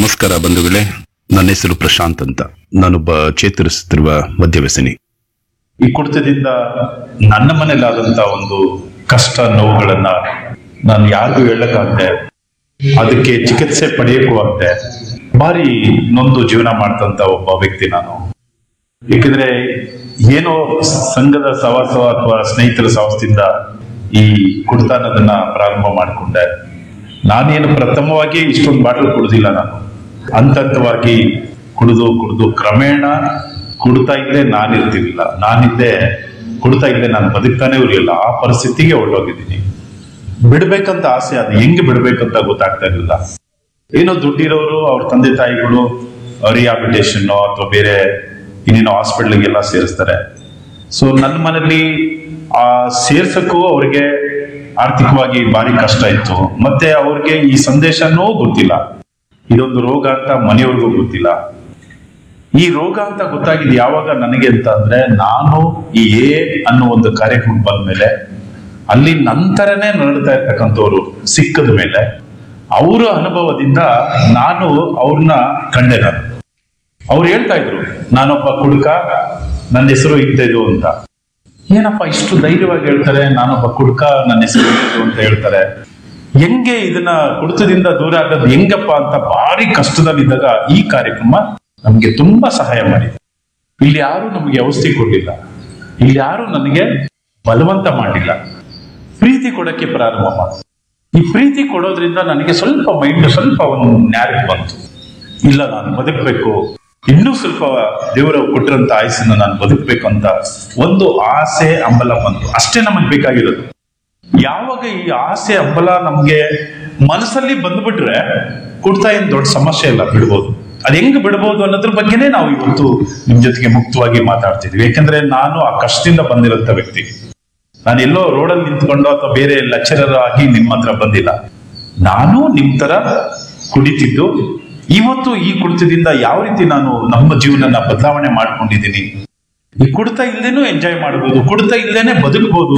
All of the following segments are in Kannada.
ನಮಸ್ಕಾರ ಬಂಧುಗಳೇ ನನ್ನ ಹೆಸರು ಪ್ರಶಾಂತ್ ಅಂತ ನಾನೊಬ್ಬ ಚೇತರಿಸುತ್ತಿರುವ ಮದ್ಯವ್ಯಸನಿ ಈ ಕುಡಿತದಿಂದ ನನ್ನ ಮನೇಲಾದಂತ ಒಂದು ಕಷ್ಟ ನೋವುಗಳನ್ನ ನಾನು ಯಾರಿಗೂ ಹೇಳಕ್ಕಾಗದೆ ಅದಕ್ಕೆ ಚಿಕಿತ್ಸೆ ಪಡೆಯಕ್ಕೂ ಆಗದೆ ಭಾರಿ ನೊಂದು ಜೀವನ ಮಾಡ್ತಂತ ಒಬ್ಬ ವ್ಯಕ್ತಿ ನಾನು ಏಕೆಂದ್ರೆ ಏನೋ ಸಂಘದ ಸವಾಸ ಅಥವಾ ಸ್ನೇಹಿತರ ಸವಾಸದಿಂದ ಈ ಕುಡಿತ ಅನ್ನೋದನ್ನ ಪ್ರಾರಂಭ ಮಾಡಿಕೊಂಡೆ ನಾನೇನು ಪ್ರಥಮವಾಗಿ ಇಷ್ಟೊಂದು ಬಾಟಲ್ ಕುಡುದಿಲ್ಲ ನಾನು ಹಂತ ಹಂತವಾಗಿ ಕುಡಿದು ಕುಡಿದು ಕ್ರಮೇಣ ಕುಡ್ತಾ ಇದ್ದೆ ನಾನಿರ್ತಿರ್ಲಿಲ್ಲ ನಾನಿದ್ದೆ ಕುಡ್ತಾ ಇದ್ದೆ ನಾನು ಬದುಕ್ತಾನೆ ಇರಲಿಲ್ಲ ಆ ಪರಿಸ್ಥಿತಿಗೆ ಹೊರಟೋಗಿದ್ದೀನಿ ಬಿಡ್ಬೇಕಂತ ಆಸೆ ಅದು ಹೆಂಗೆ ಬಿಡ್ಬೇಕಂತ ಗೊತ್ತಾಗ್ತಾ ಇರಲಿಲ್ಲ ಏನೋ ದುಡ್ಡಿರೋರು ಅವ್ರ ತಂದೆ ತಾಯಿಗಳು ರಿಹಾಬಿಟೇಷನ್ ಅಥವಾ ಬೇರೆ ಇನ್ನೇನೋ ಹಾಸ್ಪಿಟ್ಲಿಗೆಲ್ಲ ಸೇರಿಸ್ತಾರೆ ಸೊ ನನ್ನ ಮನೇಲಿ ಆ ಸೇರ್ಸಕ್ಕೂ ಅವ್ರಿಗೆ ಆರ್ಥಿಕವಾಗಿ ಭಾರಿ ಕಷ್ಟ ಇತ್ತು ಮತ್ತೆ ಅವ್ರಿಗೆ ಈ ಸಂದೇಶನೂ ಗೊತ್ತಿಲ್ಲ ಇದೊಂದು ರೋಗ ಅಂತ ಮನೆಯವ್ರಿಗೂ ಗೊತ್ತಿಲ್ಲ ಈ ರೋಗ ಅಂತ ಗೊತ್ತಾಗಿದ್ದು ಯಾವಾಗ ನನಗೆ ಅಂತ ಅಂದ್ರೆ ನಾನು ಈ ಎ ಅನ್ನೋ ಒಂದು ಕಾರ್ಯಕ್ರಮ ಬಂದ ಮೇಲೆ ಅಲ್ಲಿ ನಂತರನೇ ನಡೀತಾ ಇರ್ತಕ್ಕಂಥವ್ರು ಸಿಕ್ಕದ ಮೇಲೆ ಅವರ ಅನುಭವದಿಂದ ನಾನು ಅವ್ರನ್ನ ಕಂಡೆ ನಾನು ಅವ್ರು ಹೇಳ್ತಾ ಇದ್ರು ನಾನೊಬ್ಬ ಕುಡುಕ ನನ್ನ ಹೆಸರು ಇದ್ದದು ಅಂತ ಏನಪ್ಪ ಇಷ್ಟು ಧೈರ್ಯವಾಗಿ ಹೇಳ್ತಾರೆ ನಾನೊಬ್ಬ ಕುಡುಕ ನನ್ನ ಹೆಸರು ಇದ್ದದು ಅಂತ ಹೇಳ್ತಾರೆ ಹೆಂಗೆ ಇದನ್ನ ಕುಡಿತದಿಂದ ದೂರ ಆಗೋದು ಹೆಂಗಪ್ಪ ಅಂತ ಭಾರಿ ಕಷ್ಟದಲ್ಲಿದ್ದಾಗ ಈ ಕಾರ್ಯಕ್ರಮ ನಮ್ಗೆ ತುಂಬಾ ಸಹಾಯ ಮಾಡಿದೆ ಇಲ್ಲಿ ಯಾರು ನಮಗೆ ಔಷಧಿ ಕೊಟ್ಟಿಲ್ಲ ಇಲ್ಲಿ ಯಾರು ನನಗೆ ಬಲವಂತ ಮಾಡಿಲ್ಲ ಪ್ರೀತಿ ಕೊಡಕ್ಕೆ ಪ್ರಾರಂಭ ಮಾಡಿದೆ ಈ ಪ್ರೀತಿ ಕೊಡೋದ್ರಿಂದ ನನಗೆ ಸ್ವಲ್ಪ ಮೈಂಡ್ ಸ್ವಲ್ಪ ಒಂದು ನ್ಯಾರಕ್ ಬಂತು ಇಲ್ಲ ನಾನು ಬದುಕಬೇಕು ಇನ್ನೂ ಸ್ವಲ್ಪ ದೇವರು ಕೊಟ್ಟಿರಂತ ಆಯಸ್ಸನ್ನ ನಾನು ಬದುಕಬೇಕು ಅಂತ ಒಂದು ಆಸೆ ಹಂಬಲ ಬಂತು ಅಷ್ಟೇ ನಮಗೆ ಬೇಕಾಗಿರೋದು ಯಾವಾಗ ಈ ಆಸೆ ಹಂಬಲ ನಮ್ಗೆ ಮನಸ್ಸಲ್ಲಿ ಬಂದ್ಬಿಟ್ರೆ ಕುಡ್ತಾ ಏನ್ ದೊಡ್ಡ ಸಮಸ್ಯೆ ಇಲ್ಲ ಬಿಡ್ಬೋದು ಅದ್ ಹೆಂಗ್ ಬಿಡ್ಬೋದು ಅನ್ನೋದ್ರ ಬಗ್ಗೆನೇ ನಾವು ಇವತ್ತು ನಿಮ್ ಜೊತೆಗೆ ಮುಕ್ತವಾಗಿ ಮಾತಾಡ್ತಿದ್ವಿ ಯಾಕಂದ್ರೆ ನಾನು ಆ ಕಷ್ಟದಿಂದ ಬಂದಿರೋಂಥ ವ್ಯಕ್ತಿ ನಾನು ಎಲ್ಲೋ ರೋಡಲ್ಲಿ ನಿಂತ್ಕೊಂಡು ಅಥವಾ ಬೇರೆ ಲೆಕ್ಚರರ್ ಆಗಿ ನಿಮ್ಮ ಹತ್ರ ಬಂದಿಲ್ಲ ನಾನು ನಿಮ್ ತರ ಕುಡಿತಿದ್ದು ಇವತ್ತು ಈ ಕುಡಿತದಿಂದ ಯಾವ ರೀತಿ ನಾನು ನಮ್ಮ ಜೀವನನ ಬದಲಾವಣೆ ಮಾಡ್ಕೊಂಡಿದ್ದೀನಿ ಈ ಕುಡಿತ ಇಲ್ದೇನೂ ಎಂಜಾಯ್ ಮಾಡ್ಬೋದು ಕುಡಿತ ಇಲ್ದೇನೆ ಬದುಕಬಹುದು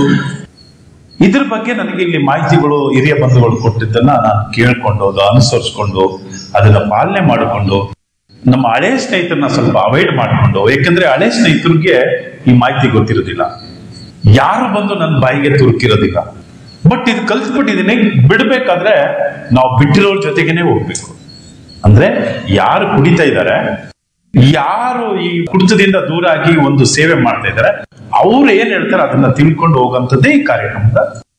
ಇದ್ರ ಬಗ್ಗೆ ನನಗೆ ಇಲ್ಲಿ ಮಾಹಿತಿಗಳು ಹಿರಿಯ ಬಂಧುಗಳು ಕೊಟ್ಟಿದ್ದನ್ನ ನಾನು ಕೇಳ್ಕೊಂಡು ಅದು ಅನುಸರಿಸ್ಕೊಂಡು ಅದನ್ನ ಪಾಲನೆ ಮಾಡಿಕೊಂಡು ನಮ್ಮ ಹಳೆ ಸ್ನೇಹಿತರನ್ನ ಸ್ವಲ್ಪ ಅವಾಯ್ಡ್ ಮಾಡಿಕೊಂಡು ಯಾಕಂದ್ರೆ ಹಳೆ ಸ್ನೇಹಿತರಿಗೆ ಈ ಮಾಹಿತಿ ಗೊತ್ತಿರೋದಿಲ್ಲ ಯಾರು ಬಂದು ನನ್ನ ಬಾಯಿಗೆ ತುರುಕಿರೋದಿಲ್ಲ ಬಟ್ ಇದು ಕಲ್ತ್ಬಿಟ್ಟಿದ್ದೀನಿ ಬಿಡ್ಬೇಕಾದ್ರೆ ನಾವು ಬಿಟ್ಟಿರೋರ್ ಜೊತೆಗೇನೆ ಹೋಗ್ಬೇಕು ಅಂದ್ರೆ ಯಾರು ಕುಡಿತಾ ಇದ್ದಾರೆ ಯಾರು ಈ ಕುಡಿತದಿಂದ ದೂರ ಆಗಿ ಒಂದು ಸೇವೆ ಮಾಡ್ತಾ ಇದ್ದಾರೆ ಅವ್ರು ಏನ್ ಹೇಳ್ತಾರೆ ಅದನ್ನ ತಿಳ್ಕೊಂಡು ಹೋಗಂತದ್ದೇ ಈ ಕಾರ್ಯಕ್ರಮದ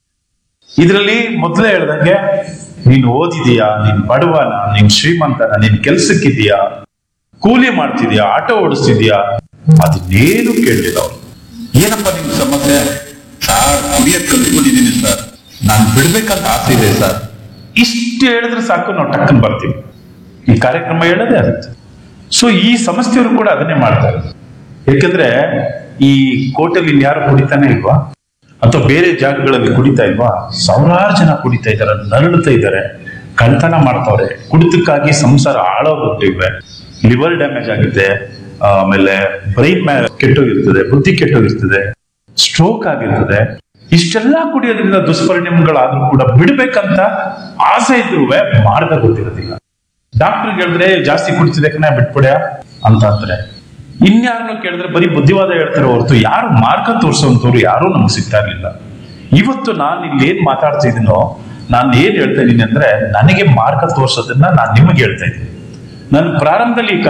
ಇದರಲ್ಲಿ ಮೊದಲೇ ಹೇಳ್ದಂಗೆ ನೀನ್ ಓದಿದೀಯಾ ನೀನ್ ಬಡವನ ನೀನ್ ಶ್ರೀಮಂತನ ನೀನ್ ಕೆಲ್ಸಕ್ಕಿದೀಯಾ ಕೂಲಿ ಮಾಡ್ತಿದ್ಯಾ ಆಟೋ ಓಡಿಸ್ತಿದ್ಯಾ ಅದನ್ನೇನು ಕೇಳಲಿಲ್ಲ ಅವ್ರು ಏನಪ್ಪ ನಿಮ್ ಸಮಸ್ಯೆ ಸರ್ ಕುಡಿಯಕ್ ಕಲ್ತ್ಕೊಂಡಿದ್ದೀನಿ ಸರ್ ನಾನ್ ಬಿಡ್ಬೇಕಂತ ಆಸೆ ಇದೆ ಸರ್ ಇಷ್ಟು ಹೇಳಿದ್ರೆ ಸಾಕು ನಾವು ಟಕ್ಕನ್ ಬರ್ತೀವಿ ಈ ಕಾರ್ಯಕ್ರಮ ಹೇಳೋದೇ ಆಗುತ್ತೆ ಸೊ ಈ ಸಂಸ್ಥೆಯವರು ಕೂಡ ಅದನ್ನೇ ಮಾಡ್ತಾರೆ ಯಾಕಂದ್ರೆ ಈ ಕೋಟೆಲ್ ಇನ್ಯಾರು ಕುಡಿತಾನೆ ಇಲ್ವಾ ಅಥವಾ ಬೇರೆ ಜಾಗಗಳಲ್ಲಿ ಕುಡಿತಾ ಇಲ್ವಾ ಸಾವಿರಾರು ಜನ ಕುಡಿತಾ ಇದ್ದಾರೆ ನರಳುತ್ತಾ ಇದ್ದಾರೆ ಕಳ್ತನ ಮಾಡ್ತಾವ್ರೆ ಕುಡಿತಕ್ಕಾಗಿ ಸಂಸಾರ ಹಾಳಾಗೋಗ್ತಿವೆ ಲಿವರ್ ಡ್ಯಾಮೇಜ್ ಆಗುತ್ತೆ ಆಮೇಲೆ ಬ್ರೈನ್ ಕೆಟ್ಟೋಗಿರ್ತದೆ ಬುದ್ಧಿ ಕೆಟ್ಟೋಗಿರ್ತದೆ ಸ್ಟ್ರೋಕ್ ಆಗಿರ್ತದೆ ಇಷ್ಟೆಲ್ಲ ಕುಡಿಯೋದ್ರಿಂದ ದುಷ್ಪರಿಣಾಮಗಳಾದ್ರೂ ಕೂಡ ಬಿಡ್ಬೇಕಂತ ಆಸೆ ಇದ್ರೂ ಮಾರ್ಗ ಗೊತ್ತಿರೋದಿಲ್ಲ ಡಾಕ್ಟರ್ ಹೇಳಿದ್ರೆ ಜಾಸ್ತಿ ಕುಡಿತಿದೆ ಕಣ ಬಿಟ್ಬಿಡ್ಯಾ ಅಂತ ಅಂತಾರೆ ಇನ್ಯಾರನ್ನು ಕೇಳಿದ್ರೆ ಬರೀ ಬುದ್ಧಿವಾದ ಹೇಳ್ತಾರೆ ಹೊರತು ಯಾರು ಮಾರ್ಗ ತೋರಿಸುವಂತವ್ರು ಯಾರು ನಮ್ಗೆ ಸಿಗ್ತಾ ಇರ್ಲಿಲ್ಲ ಇವತ್ತು ನಾನು ಇಲ್ಲಿ ಏನ್ ಮಾತಾಡ್ತಾ ಇದೀನೋ ನಾನು ಏನ್ ಹೇಳ್ತಾ ಇದ್ದೀನಿ ಅಂದ್ರೆ ನನಗೆ ಮಾರ್ಗ ತೋರ್ಸೋದನ್ನ ನಾನು ನಿಮಗೆ ಹೇಳ್ತಾ ಇದ್ದೀನಿ ನಾನು ಪ್ರಾರಂಭದಲ್ಲಿ ಈ